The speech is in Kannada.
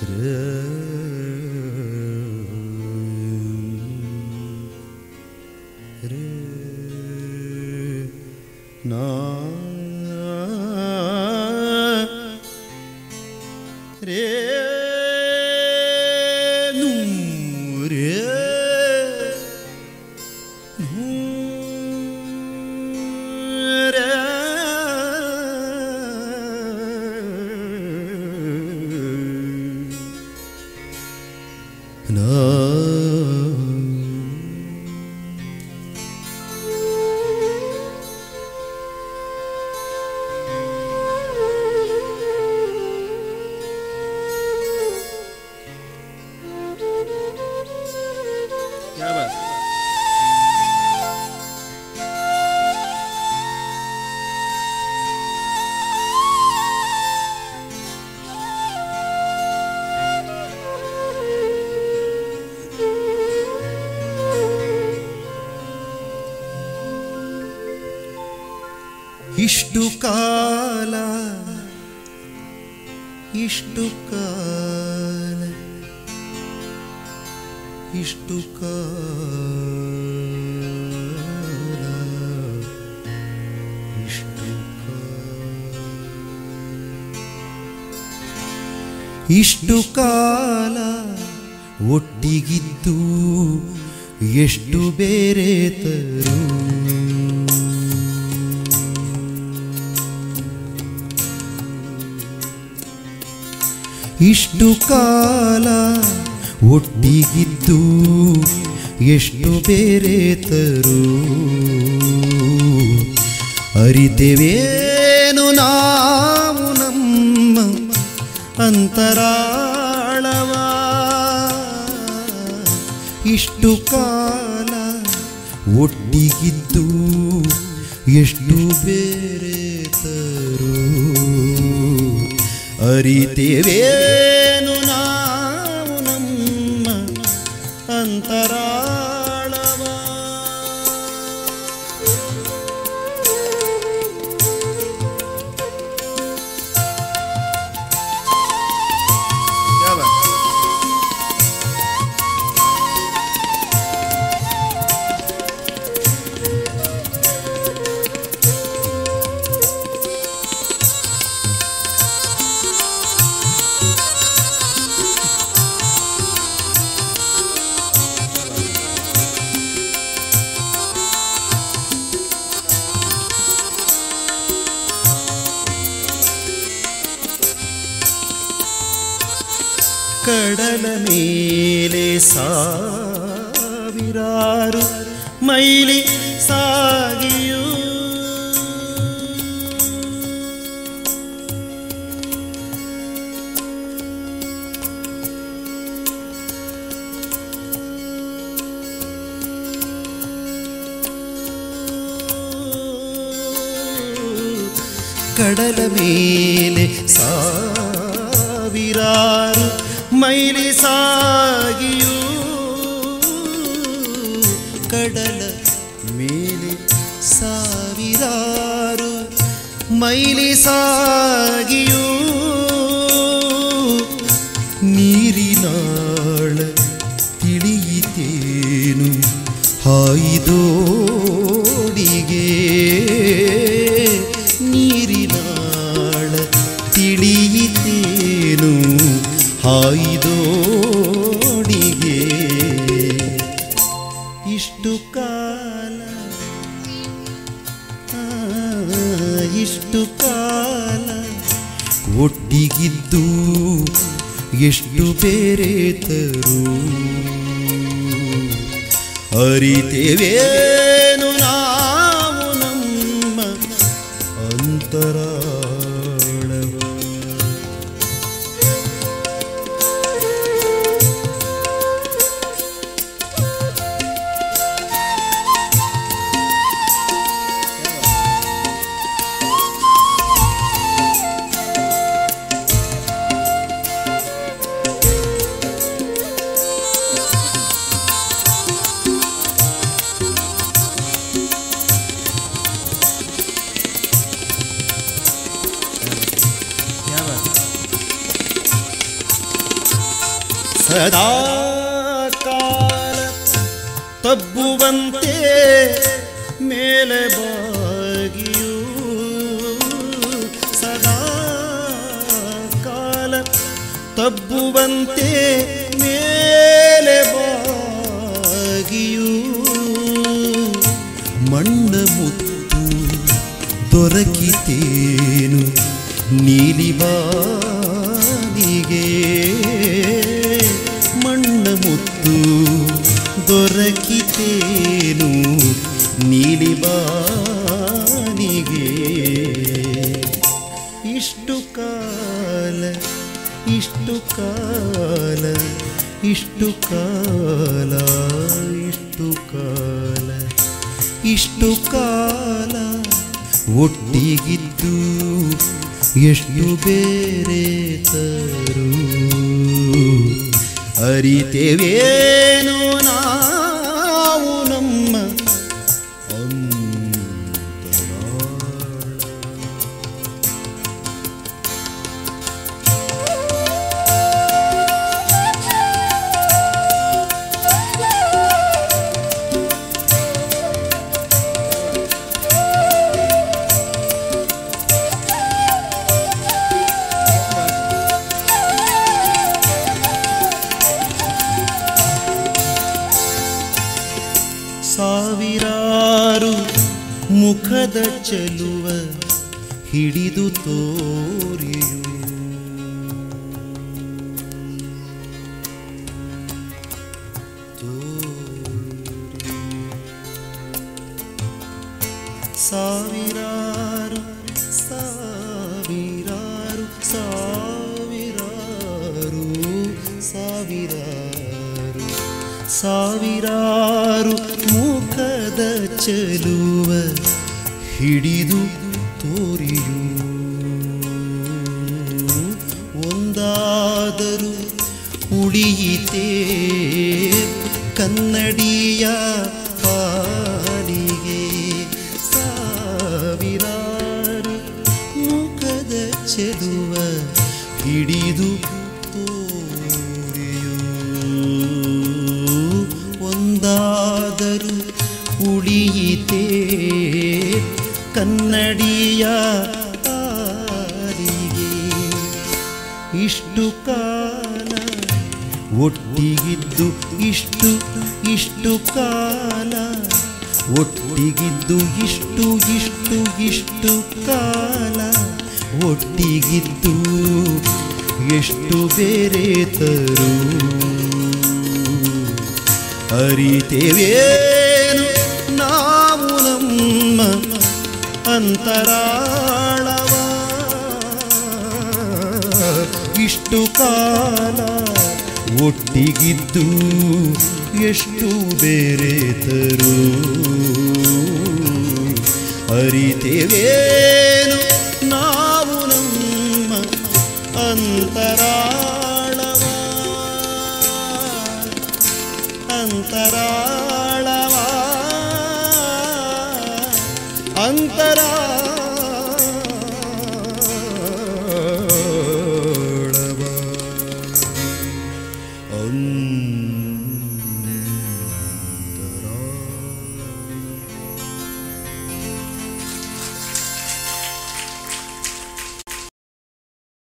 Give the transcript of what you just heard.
ನಾ ರೇ ನು ರೇ ನು ರೇ ನಾ क्या बात ಇಷ್ಟು ಕಾಲ ಇಷ್ಟು ಕಾಲ ಇಷ್ಟು ಕಾಲ ಇಷ್ಟು ಕಾಲ ಇಷ್ಟು ಕಾಲ ಒಟ್ಟಿಗಿದ್ದು ಎಷ್ಟು ಬೇರೆ ತರು ಇಷ್ಟು ಕಾಲ ಒಟ್ಟಿಗಿದ್ದು ಎಷ್ಟು ಬೇರೆ ತರು ಅರಿತೆವೇನು ನಾವು ನಮ್ಮ ಅಂತರಾಳವ ಇಷ್ಟು ಕಾಲ ಒಟ್ಟಿಗಿದ್ದು ಎಷ್ಟು ಬೇರೆ ತರು ಅರಿತೇವೇನು ನಾವು ನಮ್ಮ ಅಂತರಾಳವ क्या बात ಕಡಲ ಮೇಲೆ ಸಾವಿರಾರು ಮೈಲಿ ಸಾಗಿಯೂ ಕಡಲ ಮೇಲೆ ಸಾವಿರಾರು ಮೈಲಿ ಸಾಗಿಯೂ ಕಡಲ ಮೇಲೆ ಸಾವಿರಾರು ಮೈಲಿ ಸಾಗಿಯೂ ನೀರಿನಾಳ ತಿಳಿಯಿತೇನು ಹಾಯ್ದೋಡಿಗೆ ನೀರಿನಾಳ ತಿಳಿಯಿತೇನು ಹಾಯ್ದೋಡಿಗೆ ಇಷ್ಟು ಕಾಲ ಆ, ಇಷ್ಟು ಕಾಲ ಒಟ್ಟಿಗಿದ್ದು ಎಷ್ಟು ಬೇರೆ ತರು ಅರಿತೇವೇನು ನಾವು ನಮ್ಮ ಅಂತರಾಳವ ಸದಾ ಕಾಲ ತಬ್ಬುವಂತೆ ಮೇಲೆ ಬಾಗಿಯೂ ಸದಾ ಕಾಲ ತಬ್ಬುವಂತೆ ಮೇಲೆ ಬಾಗಿಯೂ ಮಣ್ಣ ಮುತ್ತು ದೊರಕಿತೇನು ನೀಲಿ ಬಾನಿಗೆ ಮಣ್ಣ ಮುತ್ತು ದೊರಕಿತೇನು ನೀಲಿ ಬಾನಿಗೆ ಇಷ್ಟು ಕಾಲ ಇಷ್ಟು ಕಾಲ ಇಷ್ಟು ಕಾಲ ಇಷ್ಟು ಕಾಲ ಇಷ್ಟು ಕಾಲ ಒಟ್ಟಿಗಿದ್ದು ಎಷ್ಟು ಬೇರೆ ತರು ಅರಿತೇವೇನು ನಾವು ನಮ್ಮ ಅಂತರಾಳ ಸಾವಿರಾರು ಮುಖದ ಚೆಲುವ ಹಿಡಿದು ತೋರಿಯು ಸಾವಿರಾರು ಸಾವಿರಾರು ಸಾವಿರಾರು ಸಾವಿರಾರು ಸಾವಿರಾರು ಮುಖದ ಚೆಲುವ ಹಿಡಿದು ತೋರಿಯು ಒಂದಾದರೂ ಉಳಿಯಿತೇ ಕನ್ನಡಿಯ ಪಾಲಿಗೆ ಸಾವಿರಾರು ಮುಖದ ಚೆಲುವ ಹಿಡಿದು ತೋರಿಯು ಒಂದಾದರೂ ಉಳಿಯಿತೇ ಕನ್ನಡಿಯ ಪಾಲಿಗೆ ಇಷ್ಟು ಕಾಲ ಒಟ್ಟಿಗಿದ್ದು ಇಷ್ಟು ಇಷ್ಟು ಕಾಲ ಒಟ್ಟಿಗಿದ್ದು ಇಷ್ಟು ಇಷ್ಟು ಇಷ್ಟು ಕಾಲ ಒಟ್ಟಿಗಿದ್ದು ಎಷ್ಟು ಬೇರೆ ತರು ಅರಿತೇವೇನು ನಾವು ನಮ್ಮ ಅಂತರಾಳವ ಇಷ್ಟು ಕಾಲ ಒಟ್ಟಿಗಿದ್ದು ಎಷ್ಟು ಬೇರೆ ತರು ಅರಿತೇವೇನು